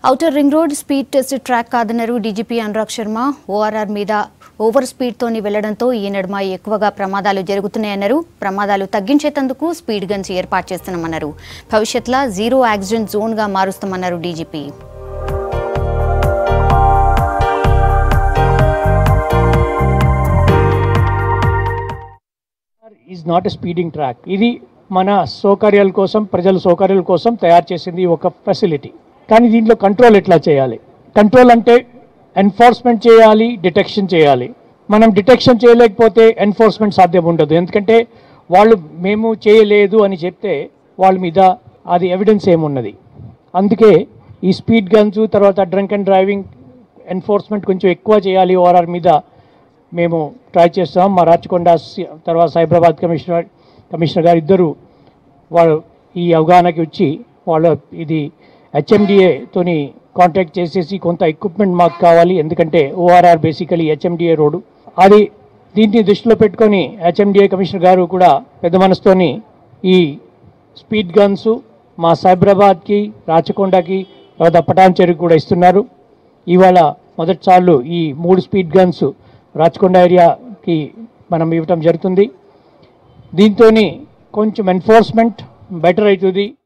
outer ring road speed test track కాదన్నారు DGP Anurag Sharma ORR మీద over స్పీడ్తోని వెళ్లడంతో ఈ నడుమ ఎక్కువగా ప్రమాదాలు జరుగుతున్నాయన్నారు ప్రమాదాలు తగ్గించేందుకు స్పీడ్ గన్స్ ఏర్పాటు చేస్తున్నామన్నారు భవిష్యత్తులో జీరో యాక్సిడెంట్ జోన్గా మారుస్తామన్నారు DGP is not a speeding track ఇది మన సౌకర్యాల కోసం ప్రజల సౌకర్యాల కోసం తయారు చేసింది ఒక ఫెసిలిటీ కానీ దీంట్లో కంట్రోల్ ఎట్లా చేయాలి కంట్రోల్ అంటే ఎన్ఫోర్స్మెంట్ చేయాలి డిటెక్షన్ చేయాలి మనం డిటెక్షన్ చేయలేకపోతే ఎన్ఫోర్స్మెంట్ సాధ్యం ఉండదు ఎందుకంటే వాళ్ళు మేము చేయలేదు అని చెప్తే వాళ్ళ మీద అది ఎవిడెన్స్ ఏమున్నది అందుకే ఈ స్పీడ్ గన్స్ తర్వాత డ్రంక్ అండ్ డ్రైవింగ్ ఎన్ఫోర్స్మెంట్ కొంచెం ఎక్కువ చేయాలి ఓఆర్ఆర్ మీద మేము ట్రై చేస్తాం మా రాచకొండ సి- తర్వాత సైబరాబాద్ కమిషనర్ కమిషనర్ గారు ఇద్దరు వాళ్ళు ఈ అవగాహనకి వచ్చి వాళ్ళ ఇది హెచ్ఎండిఏతోని కాంటాక్ట్ చేసేసి కొంత ఎక్విప్మెంట్ మాకు కావాలి ఎందుకంటే ఓఆర్ఆర్ బేసికలీ హెచ్ఎండిఏ రోడ్డు అది దీన్ని దృష్టిలో పెట్టుకొని హెచ్ఎండిఏ కమిషనర్ గారు కూడా పెద్ద మనసుతోని ఈ స్పీడ్ గన్స్ మా సైబరాబాద్కి రాచకొండకి తర్వాత పటాన్చెరుకు కూడా ఇస్తున్నారు ఇవాళ మొదటిసార్లు ఈ మూడు స్పీడ్ గన్స్ రాచకొండ ఏరియాకి మనం ఇవ్వటం జరుగుతుంది దీంతో కొంచెం ఎన్ఫోర్స్మెంట్ బెటర్ అవుతుంది